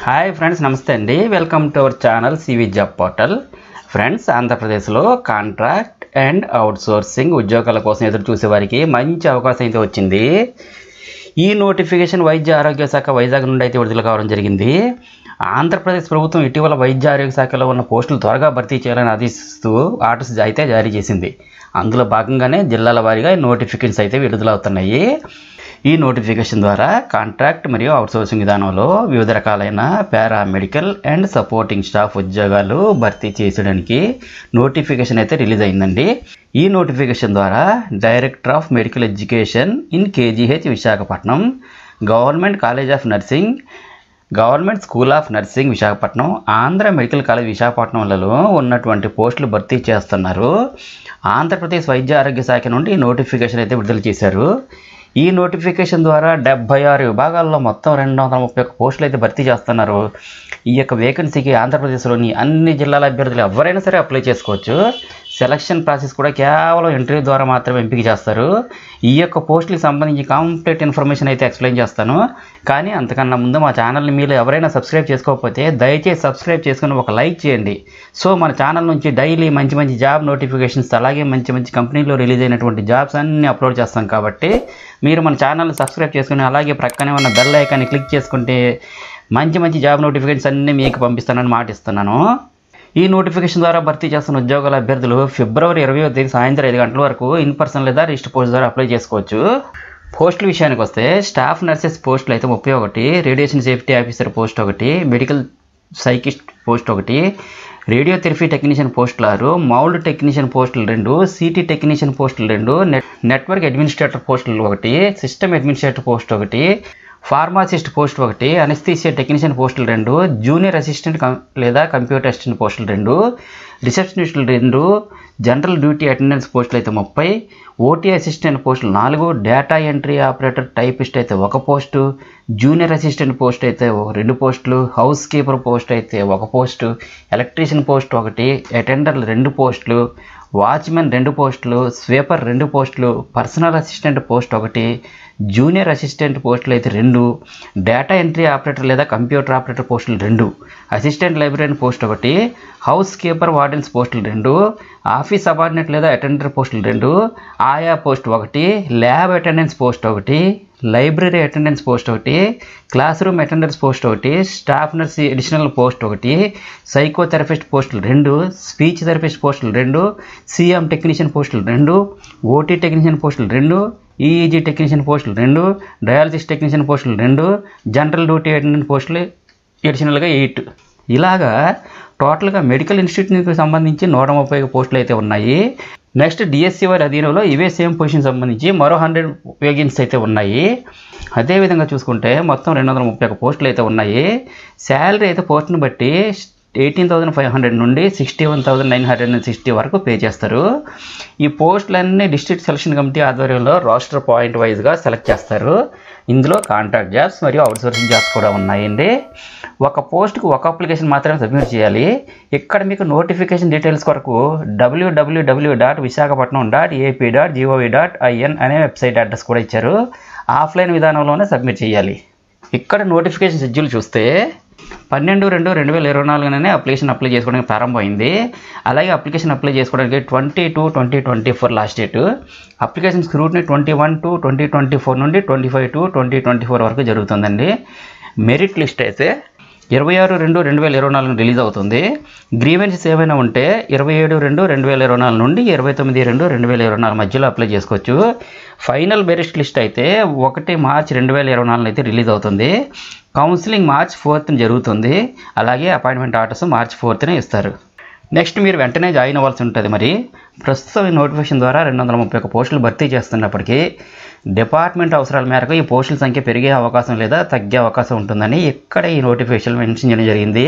hi friends నమస్తే అండి welcome to our channel CV job portal friends ఆంధ్రప్రదేశ్లో contract and outsourcing ఉద్యోగాల కోసం ఎదురు చూసే వారికి మంచి అవకాశం అయితే వచ్చింది ఈ నోటిఫికేషన్ వైద్య ఆరోగ్య శాఖ వైజాగ్ నుండి అయితే విడుదల కావడం జరిగింది ఆంధ్రప్రదేశ్ ప్రభుత్వం ఇటీవల వైద్య ఆరోగ్య శాఖలో ఉన్న పోస్టులు త్వరగా భర్తీ చేయాలని ఆదేశిస్తూ ఆర్డర్స్ అయితే జారీ చేసింది అందులో భాగంగానే జిల్లాల వారీగా నోటిఫికేషన్స్ అయితే విడుదలవుతున్నాయి ఈ నోటిఫికేషన్ ద్వారా కాంట్రాక్ట్ మరియు అవుట్సోర్సింగ్ విధానంలో వివిధ రకాలైన పారామెడికల్ అండ్ సపోర్టింగ్ స్టాఫ్ ఉద్యోగాలు భర్తీ చేసడానికి నోటిఫికేషన్ అయితే రిలీజ్ అయిందండి ఈ నోటిఫికేషన్ ద్వారా director of medical education in KGH Visakhapatnam government college of nursing government school of nursing Visakhapatnam Andhra medical college విశాఖపట్నంలలో ఉన్నటువంటి పోస్టులు భర్తీ చేస్తున్నారు ఆంధ్రప్రదేశ్ వైద్య ఆరోగ్య శాఖ నుండి ఈ నోటిఫికేషన్ అయితే విడుదల చేశారు ఈ నోటిఫికేషన్ ద్వారా డెబ్బై ఆరు విభాగాల్లో మొత్తం రెండు వందల ముప్పై ఒక్క పోస్టులు అయితే భర్తీ చేస్తున్నారు ఈ యొక్క వేకెన్సీకి ఆంధ్రప్రదేశ్లోని అన్ని జిల్లాల అభ్యర్థులు ఎవరైనా సరే అప్లై చేసుకోవచ్చు సెలక్షన్ ప్రాసెస్ కూడా కేవలం ఇంటర్వ్యూ ద్వారా మాత్రమే ఎంపిక చేస్తారు ఈ యొక్క పోస్టులకు సంబంధించి కంప్లీట్ ఇన్ఫర్మేషన్ అయితే ఎక్స్ప్లెయిన్ చేస్తాను కానీ అంతకన్నా ముందు మా ఛానల్ని మీరు ఎవరైనా సబ్స్క్రైబ్ చేసుకోకపోతే దయచేసి సబ్స్క్రైబ్ చేసుకుని ఒక లైక్ చేయండి సో మన ఛానల్ నుంచి డైలీ మంచి మంచి జాబ్ నోటిఫికేషన్స్ అలాగే మంచి మంచి కంపెనీలో రిలీజ్ అయినటువంటి జాబ్స్ అన్నీ అప్లోడ్ చేస్తాం కాబట్టి మీరు మన ఛానల్ని సబ్స్క్రైబ్ చేసుకుని అలాగే ప్రక్కనే ఉన్న బెల్ ఐకాన్ని క్లిక్ చేసుకుంటే మంచి మంచి జాబ్ నోటిఫికేషన్స్ అన్నీ మీకు పంపిస్తానని మాటిస్తున్నాను ఈ నోటిఫికేషన్ ద్వారా భర్తీ చేస్తున్న ఉద్యోగాల అభ్యర్థులు ఫిబ్రవరి ఇరవై తేదీ సాయంత్రం ఐదు గంటల వరకు ఇన్ పర్సన్ లేదా రిజిస్టర్ పోస్ట్ ద్వారా అప్లై చేసుకోవచ్చు పోస్టుల విషయానికి వస్తే స్టాఫ్ నర్సెస్ పోస్టులు అయితే ముప్పై ఒకటి రేడియేషన్ సేఫ్టీ ఆఫీసర్ పోస్ట్ ఒకటి మెడికల్ సైకిస్ట్ పోస్ట్ ఒకటి రేడియోథెరపీ టెక్నీషియన్ పోస్టులు ఆరు మౌల్డ్ టెక్నీషియన్ పోస్టులు రెండు సిటీ టెక్నీషియన్ పోస్టులు రెండు నెట్ నెట్వర్క్ అడ్మినిస్ట్రేటర్ పోస్టులు ఒకటి సిస్టమ్ అడ్మినిస్ట్రేటర్ పోస్ట్ ఒకటి ఫార్మాసిస్ట్ పోస్ట్ ఒకటి అనస్థీసియా టెక్నీషియన్ పోస్టులు రెండు జూనియర్ అసిస్టెంట్ కం- లేదా కంప్యూటర్ అసిస్టెంట్ పోస్టులు రెండు రిసెప్షనిస్టులు రెండు జనరల్ డ్యూటీ అటెండెన్స్ పోస్టులు అయితే ముప్పై ఓటీ అసిస్టెంట్ పోస్టులు నాలుగు డేటా ఎంట్రీ ఆపరేటర్ టైపిస్ట్ అయితే ఒక పోస్టు జూనియర్ అసిస్టెంట్ పోస్ట్ అయితే ఓ రెండు పోస్టులు హౌస్ కీపర్ పోస్ట్ అయితే ఒక పోస్టు ఎలక్ట్రీషియన్ పోస్ట్ ఒకటి అటెండర్లు రెండు పోస్టులు వాచ్మెన్ రెండు పోస్టులు స్వీపర్ రెండు పోస్టులు పర్సనల్ అసిస్టెంట్ పోస్ట్ ఒకటి జూనియర్ అసిస్టెంట్ పోస్టులు అయితే రెండు డేటా ఎంట్రీ ఆపరేటర్ లేదా కంప్యూటర్ ఆపరేటర్ పోస్టులు రెండు అసిస్టెంట్ లైబ్రరీ పోస్ట్ ఒకటి హౌస్ కీపర్ వార్డెన్స్ పోస్టులు రెండు ఆఫీస్ సబార్డినేట్ లేదా అటెండర్ పోస్టులు రెండు ఆయా పోస్ట్ ఒకటి ల్యాబ్ అటెండెన్స్ పోస్ట్ ఒకటి లైబ్రరీ అటెండెన్స్ పోస్ట్ ఒకటి క్లాస్ రూమ్ అటెండెన్స్ పోస్ట్ ఒకటి స్టాఫ్ నర్స్ అడిషనల్ పోస్ట్ ఒకటి సైకోథెరపిస్ట్ పోస్టులు రెండు స్పీచ్ థెరపిస్ట్ పోస్టులు రెండు సీఎం టెక్నీషియన్ పోస్టులు రెండు ఓటీ టెక్నీషియన్ పోస్టులు రెండు ఈఈజీ టెక్నీషియన్ పోస్టులు రెండు డయాలసిస్ టెక్నీషియన్ పోస్టులు రెండు జనరల్ డ్యూటీ అటెండెంట్ పోస్టులు అడిషనల్గా ఎయిట్ ఇలాగా టోటల్గా మెడికల్ ఇన్స్టిట్యూట్కి సంబంధించి నూట ముప్పై పోస్టులు అయితే ఉన్నాయి నెక్స్ట్ డిఎస్సి వారి అధీనంలో ఇవే సేమ్ పొజిషన్ సంబంధించి మరో హండ్రెడ్ వేకెన్సీ అయితే ఉన్నాయి అదేవిధంగా చూసుకుంటే మొత్తం రెండు వందల ముప్పై ఒక పోస్టులు అయితే ఉన్నాయి శాలరీ అయితే పోస్ట్ని బట్టి ఎయిటీన్ థౌసండ్ ఫైవ్ హండ్రెడ్ నుండి sixty one thousand nine hundred and sixty వరకు పే చేస్తారు ఈ పోస్టులన్నీ డిస్ట్రిక్ట్ సెలక్షన్ కమిటీ ఆధ్వర్యంలో రోస్టర్ పాయింట్ వైజ్గా సెలెక్ట్ చేస్తారు ఇందులో కాంట్రాక్ట్ జాబ్స్ మరియు అవుట్సోర్సింగ్ జాబ్స్ కూడా ఉన్నాయండి ఒక పోస్ట్కి ఒక అప్లికేషన్ మాత్రమే సబ్మిట్ చేయాలి ఇక్కడ మీకు నోటిఫికేషన్ డీటెయిల్స్ కొరకు WWW dot Visakhapatnam dot AP dot GOV dot IN అనే వెబ్సైట్ అడ్రస్ కూడా ఇచ్చారు ఆఫ్లైన్ విధానంలోనే సబ్మిట్ చేయాలి ఇక్కడ నోటిఫికేషన్ షెడ్యూల్ చూస్తే పన్నెండు రెండు రెండు వేల ఇరవై నాలుగునే అప్లికేషన్ అప్లై చేసుకోవడానికి ప్రారంభమైంది అలాగే అప్లికేషన్ అప్లై చేసుకోవడానికి twenty two twenty twenty four last date application scrutiny twenty one to twenty twenty four నుండి twenty five to twenty twenty four వరకు జరుగుతుందండి మెరిట్ లిస్ట్ అయితే ఇరవై ఆరు రెండు రెండు వేల ఇరవై నాలుగు రిలీజ్ అవుతుంది గ్రీవెన్సెస్ ఏమైనా ఉంటే ఇరవై ఏడు రెండు రెండు వేల ఇరవై నాలుగు నుండి ఇరవై తొమ్మిది రెండు రెండు వేల ఇరవై నాలుగు మధ్యలో అప్లై చేసుకోవచ్చు ఫైనల్ మెరిట్ లిస్ట్ అయితే ఒకటి మార్చ్ రెండు వేల ఇరవై నాలుగు అయితే రిలీజ్ అవుతుంది కౌన్సిలింగ్ మార్చ్ ఫోర్త్న జరుగుతుంది అలాగే అపాయింట్మెంట్ ఆర్డర్స్ మార్చ్ ఫోర్త్న ఇస్తారు నెక్స్ట్ మీరు వెంటనే జాయిన్ అవ్వాల్సి ఉంటుంది మరి ప్రస్తుతం ఈ నోటిఫికేషన్ ద్వారా రెండు వందల ముప్పై ఒక్క పోస్టులు భర్తీ చేస్తున్నప్పటికీ డిపార్ట్మెంట్ అవసరాల మేరకు ఈ పోస్టుల సంఖ్య పెరిగే అవకాశం లేదా తగ్గే అవకాశం ఉంటుందని ఇక్కడ ఈ నోటిఫికేషన్ మెన్షన్ చేయడం జరిగింది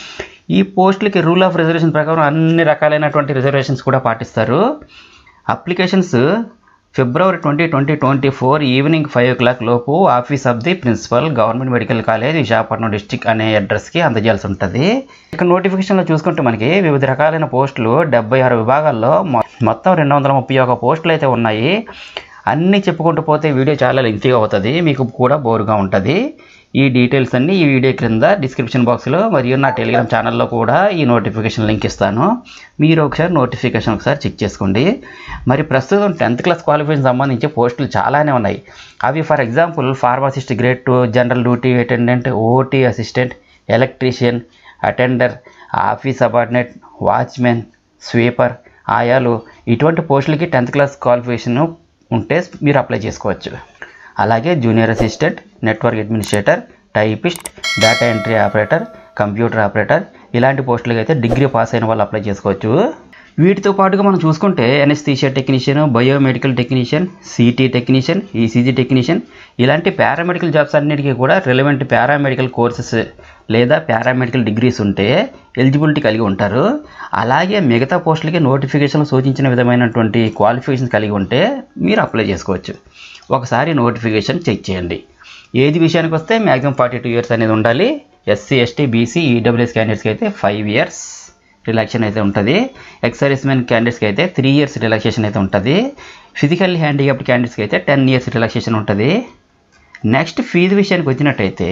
ఈ పోస్టులకి రూల్ ఆఫ్ రిజర్వేషన్ ప్రకారం అన్ని రకాలైనటువంటి రిజర్వేషన్స్ కూడా పాటిస్తారు applications February twenty twenty twenty four evening five o'clock లోపు office of the principal government medical college Visakhapatnam district అనే అడ్రస్కి అందజేయాల్సి ఉంటుంది ఇక నోటిఫికేషన్లో చూసుకుంటే మనకి వివిధ రకాలైన పోస్టులు డెబ్బై ఆరు విభాగాల్లో మొ- మొత్తం రెండు వందల ముప్పై ఒక పోస్టులు అయితే ఉన్నాయి అన్నీ చెప్పుకుంటూ పోతే వీడియో చాలా లెంతీగా అవుతుంది మీకు కూడా బోరుగా ఉంటుంది ఈ డీటెయిల్స్ అన్నీ ఈ వీడియో క్రింద డిస్క్రిప్షన్ బాక్స్లో మరియు నా టెలిగ్రామ్ ఛానల్లో కూడా ఈ నోటిఫికేషన్ లింక్ ఇస్తాను మీరు ఒకసారి నోటిఫికేషన్ ఒకసారి చెక్ చేసుకోండి మరి ప్రస్తుతం టెన్త్ క్లాస్ క్వాలిఫికేషన్ సంబంధించి పోస్టులు చాలానే ఉన్నాయి అవి for example pharmacist grade two general duty attendant OT assistant electrician attender office subordinate watchmen sweeper ఆయాలు ఇటువంటి పోస్టులకి టెన్త్ క్లాస్ క్వాలిఫికేషన్ ఉంటే మీరు అప్లై చేసుకోవచ్చు అలాగే junior assistant network administrator typist data entry operator computer operator ఇలాంటి పోస్టులకి అయితే డిగ్రీ పాస్ అయిన వాళ్ళు అప్లై చేసుకోవచ్చు వీటితో పాటుగా మనం చూసుకుంటే anaesthesia technician biomedical technician CT technician ECG technician ఇలాంటి పారామెడికల్ జాబ్స్ అన్నిటికీ కూడా రిలవెంట్ పారామెడికల్ కోర్సెస్ లేదా పారామెడికల్ డిగ్రీస్ ఉంటే ఎలిజిబిలిటీ కలిగి ఉంటారు అలాగే మిగతా పోస్టులకి నోటిఫికేషన్ సూచించిన విధమైనటువంటి క్వాలిఫికేషన్స్ కలిగి ఉంటే మీరు అప్లై చేసుకోవచ్చు ఒకసారి నోటిఫికేషన్ చెక్ చేయండి ఏజ్ విషయానికి వస్తే మ్యాక్సిమం ఫార్టీ టూ ఇయర్స్ అనేది ఉండాలి ఎస్సీ ఎస్టీ బీసీ ఈడబ్ల్యూఎస్ క్యాండిడేట్స్కి అయితే ఫైవ్ ఇయర్స్ రిలాక్సేషన్ అయితే ఉంటుంది ఎక్స్ సర్వీస్మెన్ క్యాండిడేట్స్కి అయితే త్రీ ఇయర్స్ రిలాక్సేషన్ అయితే ఉంటుంది ఫిజికల్ హ్యాండిక్యాప్డ్ క్యాండిడేట్స్కి అయితే టెన్ ఇయర్స్ రిలాక్సేషన్ ఉంటుంది నెక్స్ట్ ఫీజు విషయానికి వచ్చినట్టయితే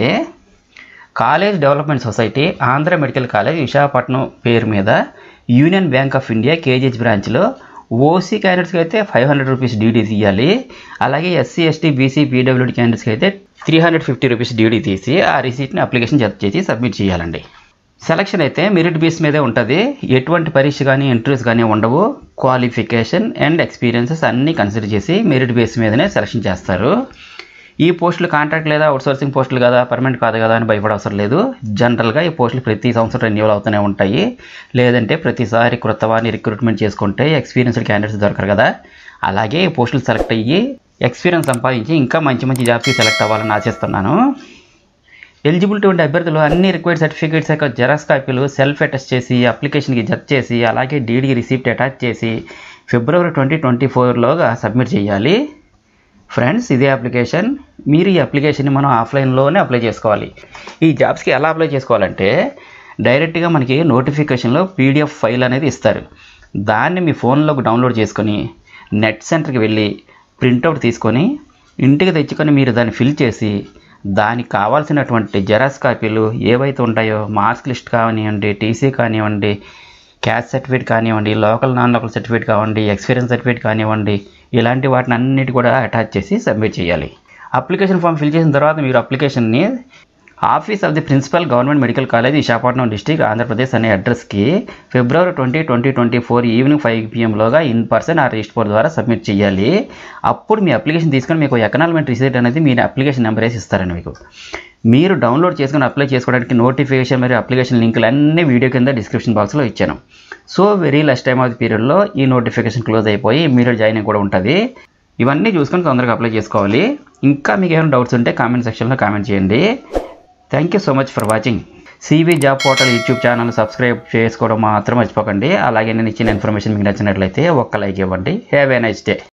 college development society Andhra medical college Visakhapatnam పేరు మీద union bank of India KGH బ్రాంచ్లో ఓసీ క్యాండిడేట్స్కి అయితే ఫైవ్ హండ్రెడ్ రూపీస్ డీడీ తీయాలి అలాగే ఎస్సీ ఎస్టీ బీసీ పీడబ్ల్యూడీ క్యాండిడేట్స్కి అయితే three hundred fifty rupees DD తీసి ఆ రిసీట్ని అప్లికేషన్ జత చేసి సబ్మిట్ చేయాలండి సెలక్షన్ అయితే మెరిట్ బేస్ మీదే ఉంటుంది ఎటువంటి పరీక్ష కానీ ఇంటర్వ్యూస్ కానీ ఉండవు క్వాలిఫికేషన్ అండ్ ఎక్స్పీరియన్సెస్ అన్నీ కన్సిడర్ చేసి మెరిట్ బేస్ మీదనే సెలక్షన్ చేస్తారు ఈ పోస్టులు కాంట్రాక్ట్ లేదా అవుట్సోర్సింగ్ పోస్టులు కదా పర్మనెంట్ కాదు కదా అని భయపడవసరం లేదు జనరల్గా ఈ పోస్టులు ప్రతి సంవత్సరం రెన్యూవల్ అవుతూనే ఉంటాయి లేదంటే ప్రతిసారి క్రొత్త వారిని రిక్రూట్మెంట్ చేసుకుంటే ఎక్స్పీరియన్స్డ్ క్యాండిడేట్స్ దొరకరు కదా అలాగే ఈ పోస్టులు సెలెక్ట్ అయ్యి ఎక్స్పీరియన్స్ సంపాదించి ఇంకా మంచి మంచి జాబ్స్కి సెలెక్ట్ అవ్వాలని ఆశిస్తున్నాను ఎలిజిబిలిటీ ఉండే అభ్యర్థులు అన్ని రిక్వైర్డ్ సర్టిఫికేట్స్ యొక్క జెరాక్స్ కాపీలు సెల్ఫ్ అటెస్ట్ చేసి అప్లికేషన్కి జత చేసి అలాగే డీడీ రిసిప్ట్ అటాచ్ చేసి ఫిబ్రవరి ట్వంటీ ట్వంటీ ఫోర్లోగా సబ్మిట్ చేయాలి ఫ్రెండ్స్ ఇదే అప్లికేషన్ మీరు ఈ అప్లికేషన్ని మనం ఆఫ్లైన్లోనే అప్లై చేసుకోవాలి ఈ జాబ్స్కి ఎలా అప్లై చేసుకోవాలంటే డైరెక్ట్గా మనకి నోటిఫికేషన్లో పీడిఎఫ్ ఫైల్ అనేది ఇస్తారు దాన్ని మీ ఫోన్లోకి డౌన్లోడ్ చేసుకొని నెట్ సెంటర్కి వెళ్ళి ప్రింట్అవుట్ తీసుకొని ఇంటికి తెచ్చుకొని మీరు దాన్ని ఫిల్ చేసి దానికి కావాల్సినటువంటి జెరాక్స్ కాపీలు ఏవైతే ఉంటాయో మార్క్స్ లిస్ట్ కానివ్వండి టీసీ కానివ్వండి క్యాస్ట్ సర్టిఫికేట్ కానివ్వండి లోకల్ నాన్ లోకల్ సర్టిఫికేట్ కానివ్వండి ఎక్స్పీరియన్స్ సర్టిఫికేట్ కానివ్వండి ఇలాంటి వాటిని అన్నిటి కూడా అటాచ్ చేసి సబ్మిట్ చేయాలి అప్లికేషన్ ఫామ్ ఫిల్ చేసిన తర్వాత మీరు అప్లికేషన్ని office of the principal government medical college Visakhapatnam district Andhra Pradesh అనే అడ్రస్కి February twenty twenty twenty four evening five పిఎంలోగా ఇన్ పర్సన్ ఆ రిజిస్టర్ ద్వారా సబ్మిట్ చేయాలి అప్పుడు మీ అప్లికేషన్ తీసుకొని మీకు ఎకనాల్మెంట్ రిసీట్ అనేది మీ అప్లికేషన్ నెంబర్ వేసి ఇస్తారండి మీకు మీరు డౌన్లోడ్ చేసుకుని అప్లై చేసుకోవడానికి నోటిఫికేషన్ మరియు అప్లికేషన్ లింకులు అన్ని వీడియో కింద డిస్క్రిప్షన్ బాక్స్లో ఇచ్చాను so very last time of the పీరియడ్లో ఈ నోటిఫికేషన్ క్లోజ్ అయిపోయి మీరు జాయినింగ్ కూడా ఉంటుంది ఇవన్నీ చూసుకొని తొందరగా అప్లై చేసుకోవాలి ఇంకా మీకు ఏమైనా డౌట్స్ ఉంటే కామెంట్ సెక్షన్లో కామెంట్ చేయండి thank you so much for watching CV job portal YouTube channel subscribe చేసుకోవడం మాత్రం మర్చిపోకండి అలాగే నేను ఇచ్చిన ఇన్ఫర్మేషన్ మీకు నచ్చినట్లయితే ఒక్క లైక్ ఇవ్వండి హ్యావ్ ఏ నైస్ డే